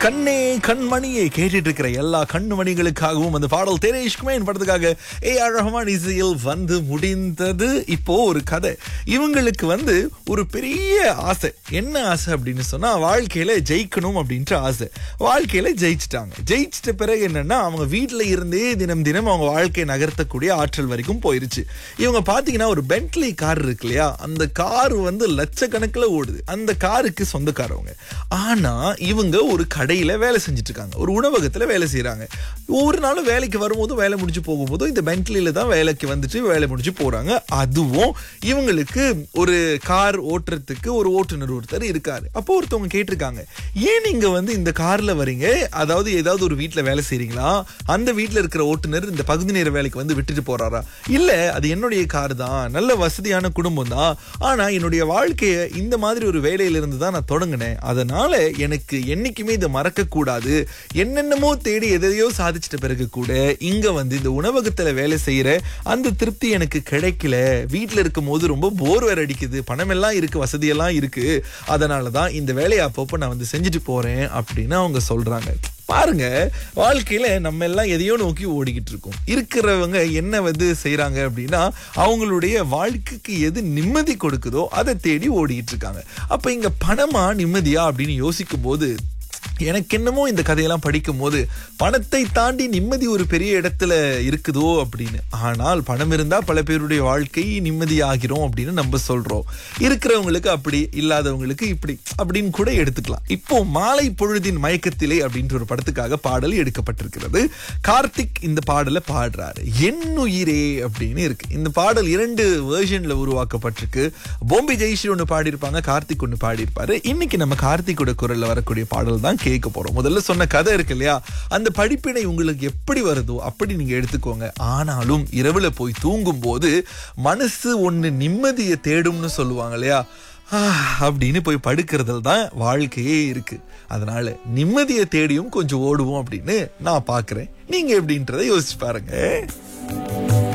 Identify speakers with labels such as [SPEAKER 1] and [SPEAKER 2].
[SPEAKER 1] கண்ணே கண்மணியை கேட்டுட்டு இருக்கிற எல்லா கண்மணிகளுக்காகவும் அந்த பாடல் தேரேஷ்குமேன் படத்துக்காக ஏ ஆர் ரஹ்மான் இசையில் வந்து முடிந்தது இப்போ ஒரு கதை இவங்களுக்கு வந்து ஒரு பெரிய ஆசை என்ன ஆசை அப்படின்னு சொன்னா வாழ்க்கையில ஜெயிக்கணும் அப்படின்ற ஆசை வாழ்க்கையில ஜெயிச்சிட்டாங்க ஜெயிச்சிட்ட பிறகு என்னன்னா அவங்க வீட்டுல இருந்தே தினம் தினம் அவங்க வாழ்க்கையை நகர்த்தக்கூடிய ஆற்றல் வரைக்கும் போயிருச்சு இவங்க பாத்தீங்கன்னா ஒரு பென்ட்லி கார் இருக்கு இல்லையா அந்த கார் வந்து லட்சக்கணக்கில் ஓடுது அந்த காருக்கு சொந்தக்காரவங்க ஆனா இவங்க ஒரு கடையில வேலை செஞ்சுட்டு இருக்காங்க ஒரு உணவகத்துல வேலை செய்யறாங்க ஒவ்வொரு நாளும் வேலைக்கு வரும்போதும் வேலை முடிஞ்சு போகும்போதும் இந்த பென்ட்லியில தான் வேலைக்கு வந்துட்டு வேலை முடிஞ்சு போறாங்க அதுவும் இவங்களுக்கு ஒரு கார் ஓட்டுறதுக்கு ஒரு ஓட்டுநர் ஒருத்தர் இருக்காரு அப்போ ஒருத்தவங்க கேட்டிருக்காங்க ஏன் நீங்க வந்து இந்த கார்ல வரீங்க அதாவது ஏதாவது ஒரு வீட்ல வேலை செய்றீங்களா அந்த வீட்ல இருக்கிற ஓட்டுநர் இந்த பகுதி நேர வேலைக்கு வந்து விட்டுட்டு போறாரா இல்ல அது என்னுடைய கார் தான் நல்ல வசதியான குடும்பம் தான் ஆனா என்னுடைய வாழ்க்கைய இந்த மாதிரி ஒரு வேலையில இருந்து தான் நான் தொடங்கினேன் அதனால எனக்கு என்னைக்குமே இதை மறக்க கூடாது என்னென்னமோ தேடி எதையோ சாதிச்சிட்ட பிறகு கூட இங்க வந்து இந்த உணவகத்துல வேலை செய்யற அந்த திருப்தி எனக்கு கிடைக்கல வீட்ல இருக்கும் போது ரொம்ப போர் வேற அடிக்குது பணம் எல்லாம் இருக்கு வசதியெல்லாம் இருக்கு அதனாலதான் இந்த வேலையை அப்பப்போ நான் வந்து செஞ்சுட்டு போறேன் அப்படின்னு அவங்க சொல்றாங்க பாருங்க வாழ்க்கையில நம்ம எல்லாம் எதையோ நோக்கி ஓடிக்கிட்டு இருக்கோம் இருக்கிறவங்க என்ன வந்து செய்யறாங்க அப்படின்னா அவங்களுடைய வாழ்க்கைக்கு எது நிம்மதி கொடுக்குதோ அதை தேடி ஓடிக்கிட்டு இருக்காங்க அப்ப இங்க பணமா நிம்மதியா அப்படின்னு யோசிக்கும் போது எனக்கு என்னமோ இந்த கதையெல்லாம் படிக்கும் போது பணத்தை தாண்டி நிம்மதி ஒரு பெரிய இடத்துல இருக்குதோ அப்படின்னு ஆனால் பணம் இருந்தா பல பேருடைய வாழ்க்கை நிம்மதி ஆகிறோம் அப்படின்னு நம்ம சொல்றோம் இருக்கிறவங்களுக்கு அப்படி இல்லாதவங்களுக்கு இப்படி அப்படின்னு கூட எடுத்துக்கலாம் இப்போ மாலை பொழுதின் மயக்கத்திலே அப்படின்ற ஒரு படத்துக்காக பாடல் எடுக்கப்பட்டிருக்கிறது கார்த்திக் இந்த பாடலை பாடுறாரு என் உயிரே அப்படின்னு இருக்கு இந்த பாடல் இரண்டு வேர்ஷன்ல உருவாக்கப்பட்டிருக்கு பாம்பே ஜெயஸ்ரீ ஒன்று பாடியிருப்பாங்க கார்த்திக் ஒன்று பாடியிருப்பாரு இன்னைக்கு நம்ம கார்த்திக்கோட குரல்ல வரக்கூடிய பாடல் தான் கேட்க போறோம் முதல்ல சொன்ன கதை இருக்கு இல்லையா அந்த படிப்பினை உங்களுக்கு எப்படி வருதோ அப்படி நீங்க எடுத்துக்கோங்க ஆனாலும் இரவுல போய் தூங்கும் போது மனசு ஒண்ணு நிம்மதியை தேடும்னு சொல்லுவாங்க இல்லையா ஆஹ், அப்படின்னு போய் படுக்கிறதுல தான் வாழ்க்கையே இருக்கு அதனால நிம்மதியை தேடியும் கொஞ்சம் ஓடுவோம் அப்படின்னு நான் பாக்குறேன் நீங்க எப்படின்றத யோசிச்சு பாருங்க